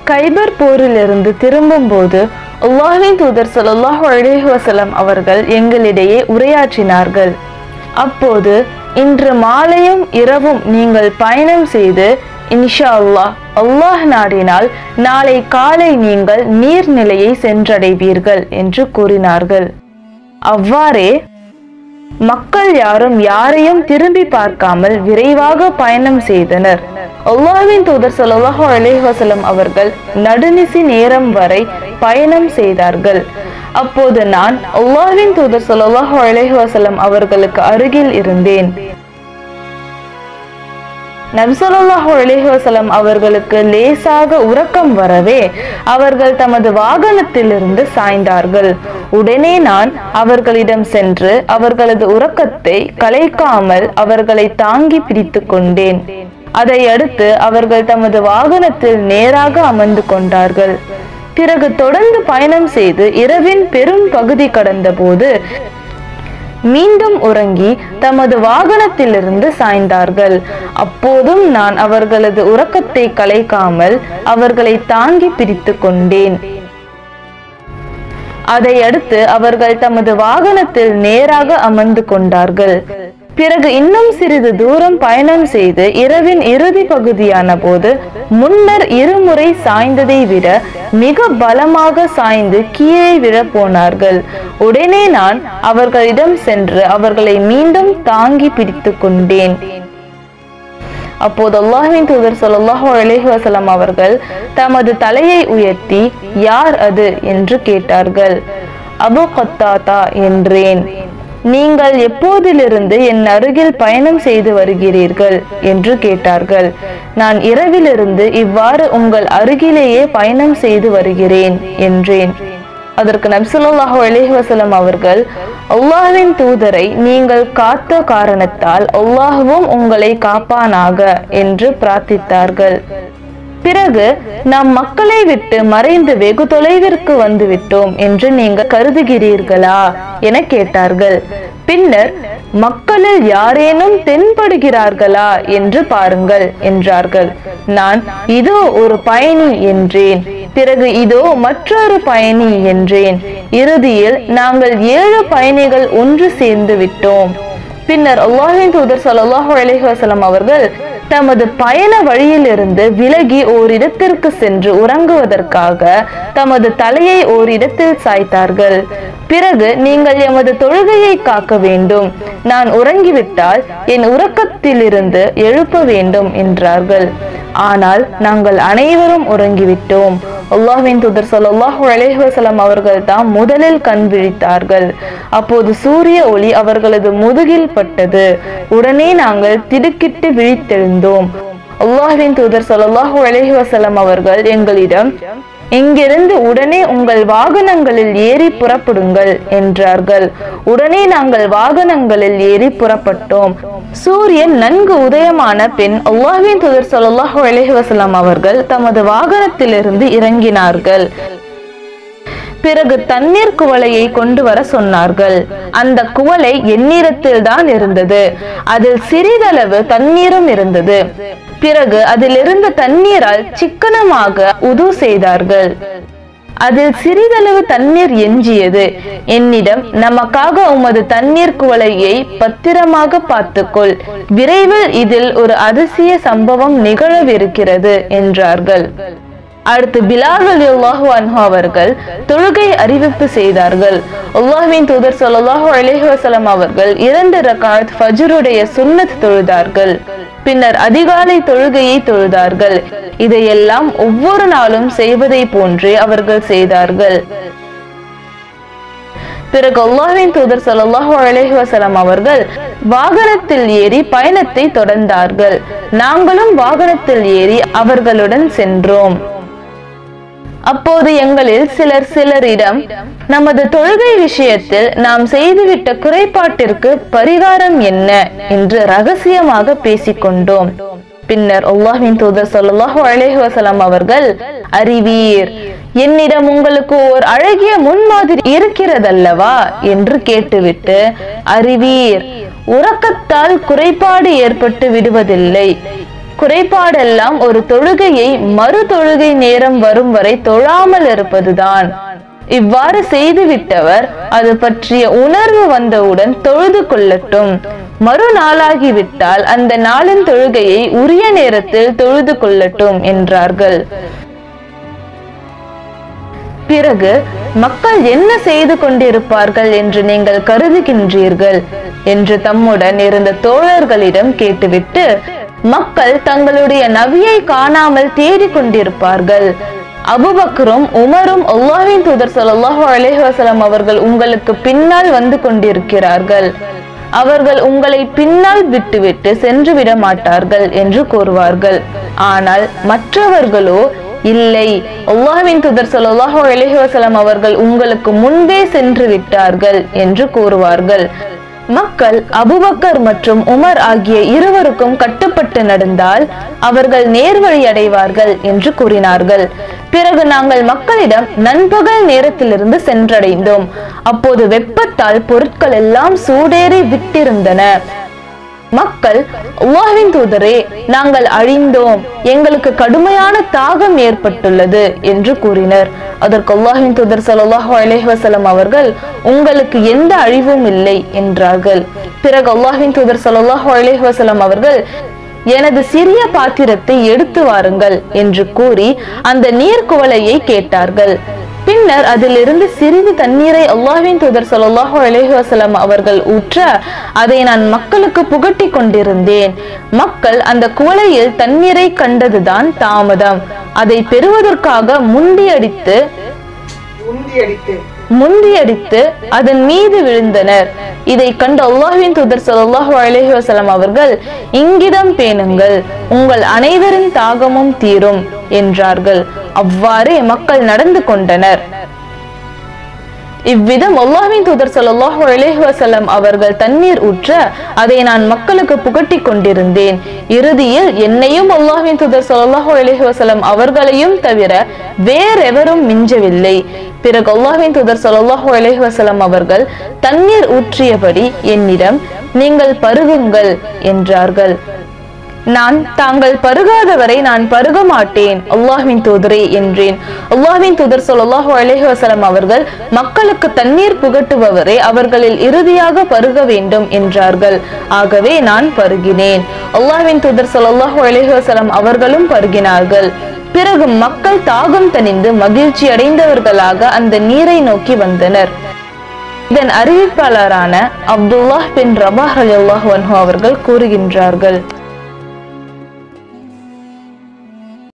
கைபர் போரிலிருந்து திரும்பும்போது அல்லாஹ்வின் தூதர் ஸல்லல்லாஹு அலைஹி வஸல்லம் அவர்கள் எங்களிடையே உரையாற்றினார்கள் அப்போது இன்று மாலையும் இரவும் நீங்கள் பயணம் செய்து இன்ஷா அல்லாஹ் அல்லாஹ் நாடினால் நாளை காலை நீங்கள் நீர்நிலையை சென்றடைவீர்கள் என்று கூறினார்கள் அவ்வாறே மக்கள் யாரும் யாரையும் திரும்பி பார்க்காமல் விரைவாக பயணம் செய்தனர் அல்லாஹ்வின் தூதர் ஸல்லல்லாஹு அலைஹி வஸல்லம் அவர்கள் நடுநிசி நேரம் வரை பயணம் செய்தார்கள் அப்போது நான் அல்லாஹ்வின் தூதர் ஸல்லல்லாஹு அலைஹி வஸல்லம் அவர்களுக்கு அருகில் இருந்தேன் நபிசல்லாஹு அலைஹி வஸல்லம் அவர்களுக்கு லேசாக உறக்கம் வரவே அவர்கள் தமது வாகனத்திலிருந்து சாய்ந்தார்கள் உடனே நான் அவர்களிடம் சென்று அவர்களது உறக்கத்தை கலைக்காமல் அவர்களை தாங்கி பிடித்து கொண்டேன் அதை அடுத்து அவர்கள் தமது வாகனத்தில் நேராக அமர்ந்து கொண்டார்கள் பிறகு தொடர்ந்து பயணம் செய்து இரவின் பெரும் பகுதி கடந்தபோது மீண்டும் உறங்கி தமது வாகனத்திலிருந்து சாய்ந்தார்கள் அப்போதும் நான் அவர்களது உறக்கத்தை கலைக்காமல் அவர்களை தாங்கி பிடித்து கொண்டேன் அதை அடுத்து அவர்கள் தமது வாகனத்தில் நேராக அமர்ந்து கொண்டார்கள் பிறகு இன்னும் சிறிது தூரம் பயணம் செய்து இரவின் இறுதி பகுதியான போது முன்னர் இருமுறை சாய்ந்ததை விட மிக பலமாக சாய்ந்து கீழே விழ போனார்கள் உடனே நான் அவர்களிடம் சென்று அவர்களை மீண்டும் தாங்கி பிடித்து கொண்டேன் அப்போது அல்லாஹ்வின் தூதர் ஸல்லல்லாஹு அலைஹி வஸல்லம் அவர்கள் தமது தலையை உயர்த்தி யார் அது என்று கேட்டார்கள் அபு கத்தாதா என்றேன் நீங்கள் எப்போதிலிருந்து என் அருகில் பயணம் செய்து வருகிறீர்கள் என்று கேட்டார்கள் நான் இரவிலிருந்து இவ்வாறு உங்கள் அருகிலேயே பயணம் செய்து வருகிறேன் என்றேன் அதற்கு நபிசுல்லாஹு அலைஹி வஸல்லம் அவர்கள் அல்லாஹ்வின் தூதரை நீங்கள் காத்த காரணத்தால் அல்லாஹ்வும் உங்களை காப்பானாக என்று பிரார்த்தித்தார்கள் பிறகு நாம் மக்களை விட்டு மறைந்து வெகு தொலைவிற்கு வந்து விட்டோம் என்று நீங்கள் கருதுகிறீர்களா என கேட்டார்கள் பின்னர் மக்களில் யாரேனும் தென்படுகிறார்களா என்று பாருங்கள் என்றார்கள் நான் இதோ ஒரு பயணி என்றேன் பிறகு இதோ மற்றொரு பயணி என்றேன் இறுதியில் நாங்கள் ஏழு பயணிகள் ஒன்று சேர்ந்து விட்டோம் பின்னர் அல்லாஹின் தூதர் ஸல்லல்லாஹு அலைஹி வஸல்லம் அவர்கள் தமது பயண வழியிலிருந்து விலகி ஓரிடத்திற்கு சென்று உறங்குவதற்காக தமது தலையை ஓரிடத்தில் சாய்த்தார்கள் பிறகு நீங்கள் எமது தொழுகையை காக்க வேண்டும் நான் உறங்கிவிட்டால் என் உறக்கத்திலிருந்து எழுப்ப வேண்டும் என்றார்கள் ஆனால் நாங்கள் அனைவரும் உறங்கிவிட்டோம் அல்லாஹ்வின் தூதர் ஸல்லல்லாஹு அலைஹி வஸல்லம் அவர்கள் தாம் முதலில் கண் விழித்தார்கள் அப்போது சூரிய ஒளி அவர்களது முதுகில் பட்டது உடனே நாங்கள் திடுக்கிட்டு விழித்தெழுந்தோம் அல்லாஹ்வின் தூதர் ஸல்லல்லாஹு அலைஹி வஸல்லம் அவர்கள் எங்களிடம் இங்கிருந்து உடனே உங்கள் வாகனங்களில் ஏறி புறப்படுங்கள் என்றார்கள் உடனே நாங்கள் வாகனங்களில் ஏறி புறப்பட்டோம் சூரியன் நன்கு உதயமான பின் அல்லாஹ்வின் தூதர் ஸல்லல்லாஹு அலைஹி வஸல்லம் அவர்கள் தமது வாகனத்திலிருந்து இறங்கினார்கள் பிறகு தண்ணீர் குவளையை கொண்டு வர சொன்னார்கள் அந்த குவளை எந்நிறத்தில் தான் இருந்தது அதில் சிறிதளவு தண்ணீரும் இருந்தது பிறகு அதில் இருந்த தண்ணீரால் சிக்கனமாக உது செய்தார்கள் அதில் சிறிதளவு தண்ணீர் எஞ்சியது என்னிடம் நமக்காக உமது தண்ணீர் குவளையை பத்திரமாக பார்த்துக்கொள் விரைவில் இதில் ஒரு அதிசய சம்பவம் நிகழவிருக்கிறது என்றார்கள் அடுத்து பிலால் ரலியல்லாஹு அன்ஹு அவர்கள் தொழுகை அறிவிப்பு செய்தார்கள் அல்லாஹ்வின் தூதர் ஸல்லல்லாஹு அலைஹி வஸல்லம் அவர்கள் இரண்டு ரகாத் ஃபஜ்ருடைய சுன்னத் தொழுதார்கள் பின்னர் அதிகாலை தொழுகையை தொழுதார்கள் இதையெல்லாம் ஒவ்வொரு நாளும் செய்வதை போன்றே அவர்கள் செய்தார்கள் பிறகு அல்லாஹ்வின் தூதர் ஸல்லல்லாஹு அலைஹி வஸல்லம் அவர்கள் வாகனத்தில் ஏறி பயணத்தை தொடர்ந்தார்கள் நாங்களும் வாகனத்தில் ஏறி அவர்களுடன் சென்றோம் அப்போது எங்களில் சிலர் சிலரிடம் நமது தொழுகை விஷயத்தில் நாம் செய்துவிட்ட குறைபாட்டிற்கு பரிகாரம் என்ன என்று ரகசியமாக பேசிக்கொண்டோம் பின்னர் அல்லாஹ்வின் தூதர் ஸல்லல்லாஹு அலைஹி வஸல்லம் அவர்கள் அறிவீர் என்னிடம் உங்களுக்கு ஓர் அழகிய முன்மாதிரி இருக்கிறதல்லவா என்று கேட்டுவிட்டு அறிவீர் உறக்கத்தால் குறைபாடு ஏற்பட்டு விடுவதில்லை குறைபாடெல்லாம் ஒரு தொழுகையை மறு தொழுகை நேரம் வரும் வரை தொழாமல் இருப்பதுதான் இவ்வாறு செய்துவிட்டவர் அது பற்றிய உணர்வு வந்தவுடன் தொழுது கொள்ளட்டும் மறுநாளாகிவிட்டால் அந்த நாளின் தொழுகையை உரிய நேரத்தில் தொழுது கொள்ளட்டும் என்றார்கள் பிறகு மக்கள் என்ன செய்து கொண்டிருப்பார்கள் என்று நீங்கள் கருதுகின்றீர்கள் என்று தம்முடன் இருந்த தோழர்களிடம் கேட்டுவிட்டு மக்கள் தங்களுடைய நபியை காணாமல் தேடிக் கொண்டிருப்பார்கள் அபுபக்கரும் உமரும் அல்லாஹ்வின் தூதர் ஸல்லல்லாஹு அலைஹி வஸல்லம் அவர்கள் உங்களுக்கு பின்னால் வந்து கொண்டிருக்கிறார்கள் அவர்கள் உங்களை பின்னால் விட்டுவிட்டு சென்று விட மாட்டார்கள் என்று கூறுவார்கள் ஆனால் மற்றவர்களோ இல்லை அல்லாஹ்வின் தூதர் ஸல்லல்லாஹு அலைஹி வஸல்லம் அவர்கள் உங்களுக்கு முன்பே சென்று விட்டார்கள் என்று கூறுவார்கள் மக்கள் அபுபக்கர் மற்றும் உமர் ஆகிய இருவருக்கும் கட்டுப்பட்டு நடந்தால் அவர்கள் நேர்வழி அடைவார்கள் என்று கூறினார்கள் பிறகு நாங்கள் மக்களிடம் நண்பகல் நேரத்திலிருந்து சென்றடைந்தோம் அப்போது வெப்பத்தால் பொருட்கள் எல்லாம் சூடேறி விட்டிருந்தன மக்கள் அல்லாஹ்வின் தூதரே நாங்கள் அழிந்தோம் எங்களுக்கு கடுமையான தாகம் ஏற்பட்டுள்ளது என்று கூறினர் அதற்கு அல்லாஹ்வின் தூதர் ஸல்லல்லாஹு அலைஹி வஸல்லம் அவர்கள் உங்களுக்கு எந்த அழிவும் இல்லை என்றார்கள் பிறகு அல்லாஹ்வின் தூதர் ஸல்லல்லாஹு அலைஹி வஸல்லம் அவர்கள் எனது சிறிய பாத்திரத்தை எடுத்து வாருங்கள் என்று கூறி அந்த நீர் குவளையை கேட்டார்கள் பின்னர் அதிலிருந்து சிறிது தண்ணீரை அல்லாஹ்வின் தூதர் ஸல்லல்லாஹு அலைஹி வஸல்லம் அவர்கள் ஊற்ற அதை நான் மக்களுக்கு புகட்டி கொண்டிருந்தேன் மக்கள் அந்த குவளையில் தண்ணீரை கண்டதுதான் தாமதம் அதை பெறுவதற்காக முண்டியடித்து உந்தியடித்து முந்தியடித்து அதன் மீது விழுந்தனர் இதை கண்டு அல்லாஹ்வின் தூதர் ஸல்லல்லாஹு அலைஹி வஸல்லம் அவர்கள் இங்கிதம் பேணுங்கள் உங்கள் அனைவரின் தாகமும் தீரும் என்றார்கள் அவ்வாறே மக்கள் நடந்து கொண்டனர் இவ்விதம் அல்லாஹ்வின் தூதர் ஸல்லல்லாஹு அலைஹி வஸல்லம் அவர்கள் தண்ணீர் ஊற்ற அதை நான் மக்களுக்கு புகட்டி கொண்டிருந்தேன் இறுதியில் என்னையும் அல்லாஹ்வின் தூதர் ஸல்லல்லாஹு அலைஹி வஸல்லம் அவர்களையும் தவிர வேறெவரும் மிஞ்சவில்லை பிறகு அல்லாஹ்வின் தூதர் ஸல்லல்லாஹு அலைஹி வஸல்லம் அவர்கள் தண்ணீர் ஊற்றியபடி என்னிடம் நீங்கள் பருகுங்கள் என்றார்கள் நான் தாங்கள் பருகாதவரை நான் பருக மாட்டேன் அல்லாஹ்வின் தூதரே என்றேன் அல்லாஹ்வின் தூதர் ஸல்லல்லாஹு அலைஹி வஸல்லம் அவர்கள் மக்களுக்கு தண்ணீர் புகட்டுபவரே அவர்களில் இறுதியாக பருக வேண்டும் என்றார்கள் ஆகவே நான் பருகினேன் அல்லாஹ்வின் தூதர் ஸல்லல்லாஹு அலைஹி வஸல்லம் அவர்களும் பருகினார்கள் பிறகு மக்கள் தாகம் தணிந்து மகிழ்ச்சி அடைந்தவர்களாக அந்த நீரை நோக்கி வந்தனர் இதன் அறிவிப்பாளரான அப்துல்லாஹ் பின் ரபாஹ் ரலியல்லாஹு அன்ஹு அவர்கள் கூறுகின்றார்கள்